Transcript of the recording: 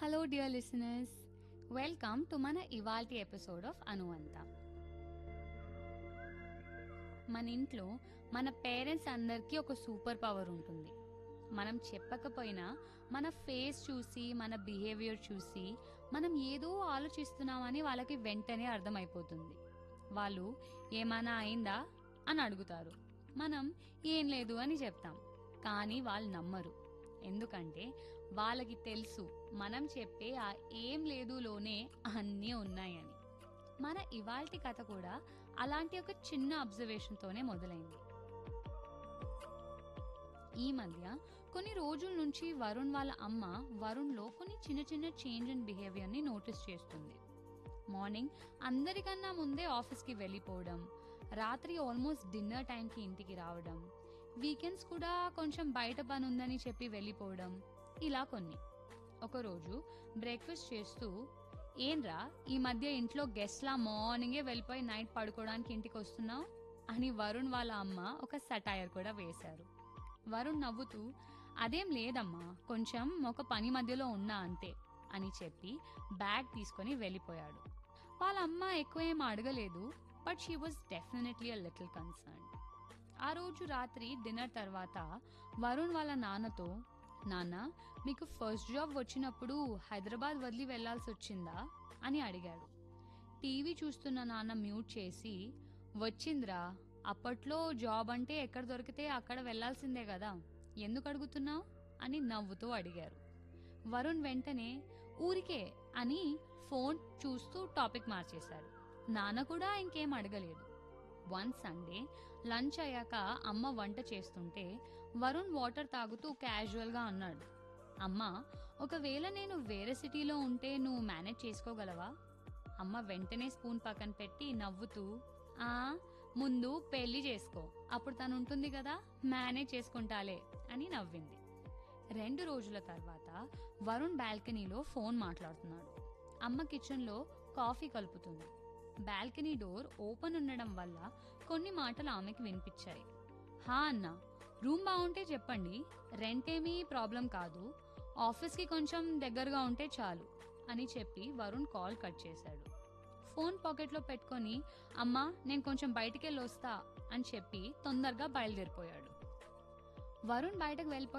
hello dear listeners welcome to మన ఇవాల్టి episode of అనువంత మన ఇంట్లో మన పేరెంట్స్ అందరికీ ఒక సూపర్ పవర్ ఉంటుంది మనం చెప్పకపోయినా మన ఫేస్ చూసి మన బిహేవియర్ చూసి మనం ఏదో ఆలోచిస్తున్నామని వాళ్ళకి వెంటనే అర్థమైపోతుంది వాళ్ళు ఏమైనా అయిందా అని అడుగుతారు మనం ఏం లేదు అని చెప్తాం కానీ వాళ్ళు నమ్మరు ఎందుకంటే వాళ్ళకి తెలుసు మనం చెప్పే ఆ ఏం లేదులోనే అన్నీ ఉన్నాయని మన ఇవాల్టి కథ కూడా అలాంటి ఒక చిన్న అబ్జర్వేషన్తోనే మొదలైంది ఈ మధ్య కొన్ని రోజుల నుంచి వరుణ్ వాళ్ళ అమ్మ వరుణ్లో కొన్ని చిన్న చిన్న చేంజ్ ఇన్ బిహేవియర్ని నోటీస్ చేస్తుంది మార్నింగ్ అందరికన్నా ముందే ఆఫీస్కి వెళ్ళిపోవడం రాత్రి ఆల్మోస్ట్ డిన్నర్ టైంకి ఇంటికి రావడం వీకెండ్స్ కూడా కొంచెం బయట పని ఉందని చెప్పి వెళ్ళిపోవడం ఇలా కొన్ని ఒకరోజు బ్రేక్ఫాస్ట్ చేస్తూ ఏంరా ఈ మధ్య ఇంట్లో గెస్ట్లా మార్నింగే వెళ్ళిపోయి నైట్ పడుకోవడానికి ఇంటికి వస్తున్నావు అని వరుణ్ వాళ్ళ అమ్మ ఒక సటైర్ కూడా వేశారు వరుణ్ నవ్వుతూ అదేం లేదమ్మా కొంచెం ఒక పని మధ్యలో ఉన్నా అంతే అని చెప్పి బ్యాగ్ తీసుకొని వెళ్ళిపోయాడు వాళ్ళ అమ్మ ఎక్కువ ఏం అడగలేదు but she was definitely a little concern ఆ రోజు రాత్రి డిన్నర్ తర్వాత వరుణ్ వాళ్ళ నాన్నతో నాన్న మీకు ఫస్ట్ జాబ్ వచ్చినప్పుడు హైదరాబాద్ వదిలి వెళ్లాల్సి వచ్చిందా అని అడిగాడు టీవీ చూస్తున్న నాన్న మ్యూట్ చేసి వచ్చిందిరా అప్పట్లో జాబ్ అంటే ఎక్కడ దొరికితే అక్కడ వెళ్లాల్సిందే కదా ఎందుకు అడుగుతున్నావు అని నవ్వుతూ అడిగారు వరుణ్ వెంటనే ఊరికే అని ఫోన్ చూస్తూ టాపిక్ మార్చేశారు నాన్న కూడా ఇంకేం అడగలేదు వన్ సండే లంచ్ అయ్యాక అమ్మ వంట చేస్తుంటే వరుణ్ వాటర్ తాగుతూ క్యాజువల్గా అన్నాడు అమ్మ ఒకవేళ నేను వేరే సిటీలో ఉంటే నువ్వు మేనేజ్ చేసుకోగలవా అమ్మ వెంటనే స్పూన్ పక్కన పెట్టి నవ్వుతూ ఆ ముందు పెళ్లి చేసుకో అప్పుడు తను ఉంటుంది కదా మేనేజ్ చేసుకుంటాలే అని నవ్వింది రెండు రోజుల తర్వాత వరుణ్ బాల్కనీలో ఫోన్ మాట్లాడుతున్నాడు అమ్మ కిచెన్లో కాఫీ కలుపుతుంది బాల్కనీ డోర్ ఓపెన్ ఉండడం వల్ల కొన్ని మాటలు ఆమెకి వినిపించాయి హా అన్న రూమ్ బాగుంటే చెప్పండి రెంట్ ఏమీ ప్రాబ్లం కాదు ఆఫీస్కి కొంచెం దగ్గరగా ఉంటే చాలు అని చెప్పి వరుణ్ కాల్ కట్ చేశాడు ఫోన్ పాకెట్లో పెట్టుకొని అమ్మా నేను కొంచెం బయటికి వెళ్ళి వస్తా అని చెప్పి తొందరగా బయలుదేరిపోయాడు వరుణ్ బయటకు వెళ్ళిపోయి